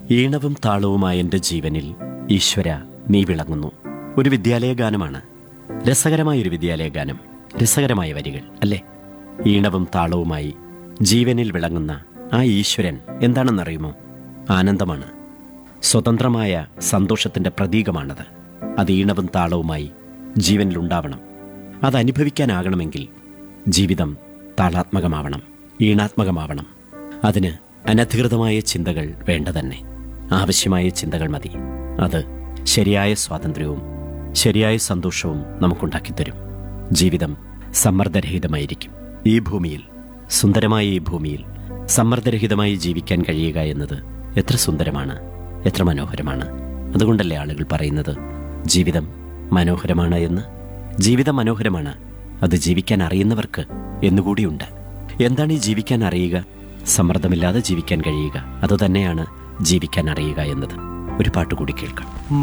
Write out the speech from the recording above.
ഈണവും താളവുമായ എൻ്റെ ജീവനിൽ ഈശ്വര നീ വിളങ്ങുന്നു ഒരു വിദ്യാലയ ഗാനമാണ് രസകരമായൊരു വിദ്യാലയ ഗാനം രസകരമായ വരികൾ അല്ലേ ഈണവും താളവുമായി ജീവനിൽ വിളങ്ങുന്ന ആ ഈശ്വരൻ എന്താണെന്നറിയുമോ ആനന്ദമാണ് സ്വതന്ത്രമായ സന്തോഷത്തിൻ്റെ പ്രതീകമാണത് അത് ഈണവും താളവുമായി ജീവനിലുണ്ടാവണം അത് അനുഭവിക്കാനാകണമെങ്കിൽ ജീവിതം താളാത്മകമാവണം ഈണാത്മകമാവണം അതിന് അനധികൃതമായ ചിന്തകൾ വേണ്ട തന്നെ ആവശ്യമായ ചിന്തകൾ മതി അത് ശരിയായ സ്വാതന്ത്ര്യവും ശരിയായ സന്തോഷവും നമുക്കുണ്ടാക്കിത്തരും ജീവിതം സമ്മർദ്ദരഹിതമായിരിക്കും ഈ ഭൂമിയിൽ സുന്ദരമായ ഈ ഭൂമിയിൽ സമ്മർദ്ദരഹിതമായി ജീവിക്കാൻ കഴിയുക എന്നത് എത്ര സുന്ദരമാണ് എത്ര മനോഹരമാണ് അതുകൊണ്ടല്ലേ ആളുകൾ പറയുന്നത് ജീവിതം മനോഹരമാണ് എന്ന് ജീവിതം മനോഹരമാണ് അത് ജീവിക്കാൻ അറിയുന്നവർക്ക് എന്നുകൂടിയുണ്ട് എന്താണ് ഈ ജീവിക്കാൻ അറിയുക സമ്മർദ്ദമില്ലാതെ ജീവിക്കാൻ കഴിയുക അതുതന്നെയാണ് ജീവിക്കാൻ അറിയുക എന്നത് ഒരു പാട്ട് കൂടി കേൾക്കാം